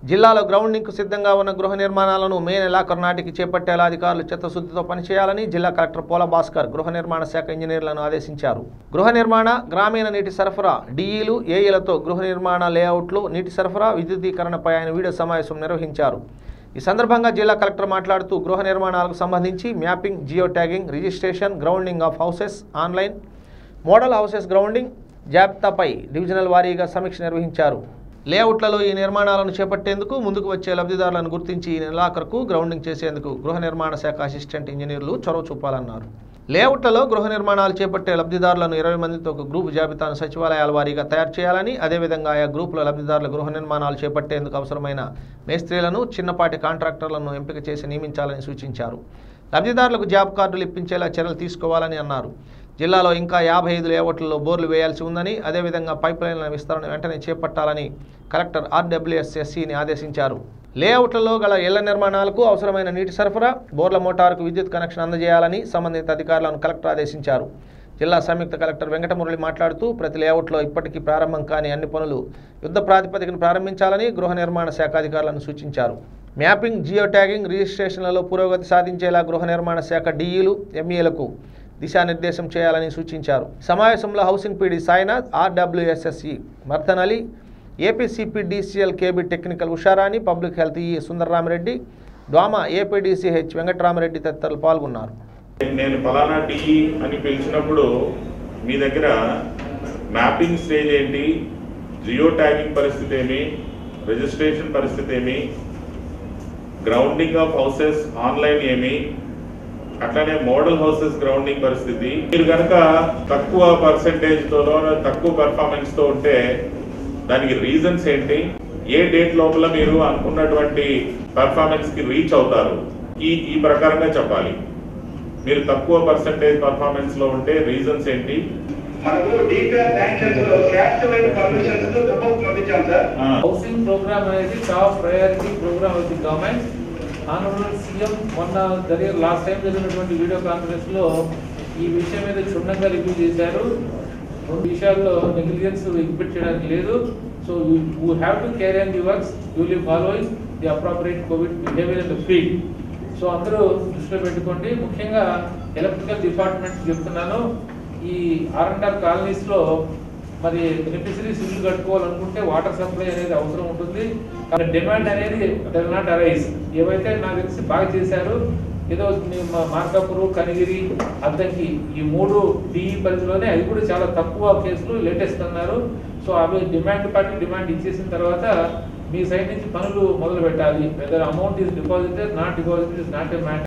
జిల్లాలో గ్రౌండింగ్కు సిద్ధంగా ఉన్న గృహ నిర్మాణాలను మే నెలాఖరు నాటికి చేపట్టేలా అధికారులు చిత్తశుద్ధితో పనిచేయాలని జిల్లా కలెక్టర్ పోల భాస్కర్ గృహ నిర్మాణ శాఖ ఇంజనీర్లను ఆదేశించారు గృహ నిర్మాణ గ్రామీణ నీటి సరఫరా డిఈలు ఏఈలతో గృహ నిర్మాణ లేఅవుట్లు నీటి సరఫరా విద్యుదీకరణపై ఆయన వీడియో సమావేశం నిర్వహించారు ఈ సందర్భంగా జిల్లా కలెక్టర్ మాట్లాడుతూ గృహ నిర్మాణాలకు సంబంధించి mapping geo tagging registration grounding of houses online model houses grounding జాబితాపై డివిజనల్ వారీగా సమీక్ష నిర్వహించారు లేఅవుట్లలో ఈ నిర్మాణాలను చేపట్టేందుకు ముందుకు వచ్చే లబ్ధిదారులను గుర్తించి ఈ నెలాఖరుకు గ్రౌండింగ్ చేసేందుకు గృహ నిర్మాణ శాఖ అసిస్టెంట్ ఇంజనీర్లు చొరవ చూపాలన్నారు లేఅవుట్లలో గృహ నిర్మాణాలు చేపట్టే లబ్ధిదారులను ఇరవై మందితో ఒక గ్రూపు జాబితాను సచివాలయాల వారీగా తయారు చేయాలని అదేవిధంగా ఆయా గ్రూపుల లబ్ధిదారుల గృహ నిర్మాణాలు చేపట్టేందుకు అవసరమైన మేస్త్రీలను చిన్నపాటి కాంట్రాక్టర్లను ఎంపిక చేసి నియమించాలని సూచించారు లబ్ధిదారులకు జాబ్ కార్డులు ఇప్పించేలా చర్యలు తీసుకోవాలని అన్నారు జిల్లాలో ఇంకా యాభై ఐదు లేఅవుట్లలో బోర్లు వేయాల్సి ఉందని అదేవిధంగా పైప్ లైన్ల విస్తరణ వెంటనే చేపట్టాలని కలెక్టర్ ఆర్డబ్ల్యూఎస్ఎస్సిని ఆదేశించారు లేఅవుట్లలో గల ఇళ్ల నిర్మాణాలకు అవసరమైన నీటి సరఫరా బోర్ల మోటారుకు విద్యుత్ కనెక్షన్ అందజేయాలని సంబంధిత అధికారులను కలెక్టర్ ఆదేశించారు జిల్లా సంయుక్త కలెక్టర్ వెంకటమురళి మాట్లాడుతూ ప్రతి లేఅవుట్లో ఇప్పటికీ ప్రారంభం కాని అన్ని పనులు యుద్ధ ప్రాతిపదికన ప్రారంభించాలని గృహ నిర్మాణ శాఖ అధికారులను సూచించారు మ్యాపింగ్ జియో ట్యాగింగ్ రిజిస్ట్రేషన్లలో పురోగతి సాధించేలా గృహ నిర్మాణ శాఖ డిఈలు ఎంఈలకు దిశానిర్దేశం చేయాలని సూచించారు సమావేశంలో housing PD Sainath RWS SE Mardan Ali APCPDCL KB technical Usharani public health ఈ సుందరరామిరెడ్డి డ్వామా ఏపీడీసీహెచ్ వెంకటరామరెడ్డి తదితరులు పాల్గొన్నారు నేను ఫలానా టీఈ అని పిలిచినప్పుడు మీ దగ్గర మ్యాపింగ్ స్టేజ్ ఏంటి జియో ట్యాగింగ్ పరిస్థితి ఏమి రిజిస్ట్రేషన్ పరిస్థితి ఏమి గ్రౌండింగ్ ఆఫ్ హౌసెస్ ఆన్లైన్ ఏమి అట్లానే మోడల్ హౌసెస్ గ్రౌండింగ్ పరిస్థితి మీరు కనుక తక్కువ పర్సెంటేజ్ తోనో తక్కువ పెర్ఫార్మెన్స్ తో ఉంటే దానికి రీజన్స్ ఏంటి ఏ డేట్ లోపల మీరు అనుకున్నటువంటి పెర్ఫార్మెన్స్ కి రీచ్ అవుతారు ఈ ఈ ప్రకారంగా చెప్పాలి మీరు తక్కువ పర్సెంటేజ్ పర్ఫార్మెన్స్ లో ఉంటే రీజన్స్ ఏంటి మనకు డీపీఆర్ శాంక్షన్స్ లో శాశ్వత పర్మిషన్స్ తో డబ్బులు పంపించాం సార్ ఆ, హౌసింగ్ ప్రోగ్రామ్ అనేది top priority programme of the government honourable CM మొన్న జరిగే లాస్ట్ టైం జరిగినటువంటి వీడియో కాన్ఫరెన్స్ లో ఈ విషయం మీద క్షుణ్ణంగా రివ్యూ చేశారు రెండు విషయాల్లో నెగ్లిజెన్స్ ఎగ్జిబిట్ చేయడానికి లేదు so you have to carry on the works duly following the appropriate covid behaviour in the field so అందరూ దృష్టిలో పెట్టుకోండి ముఖ్యంగా ఎలక్ట్రికల్ డిపార్ట్మెంట్ చెప్తున్నాను ఈ ఆర్ అండ్ ఆర్ కాలనీస్ లో మరి బెనిఫిషరీస్ ఇల్లు కట్టుకోవాలనుకుంటే వాటర్ సప్లై అనేది అవసరం ఉంటుంది కానీ డిమాండ్ అనేది డల్ నాట్ అరైజ్ ఏవైతే నాకు తెలిసి బాగా చేశారు ఏదో మీ మా- మార్కాపురు కనిగిరి అద్దంకి ఈ మూడు డిఈ పరిధిలోనే అది కూడా చాలా తక్కువ కేసులు లేటెస్ట్ అన్నారు సో అవి డిమాండ్ పార్టీ డిమాండ్ ఇచ్చేసిన తర్వాత మీ సైడ్ నుంచి పనులు మొదలు పెట్టాలి whether amount is deposited not deposited is not a matter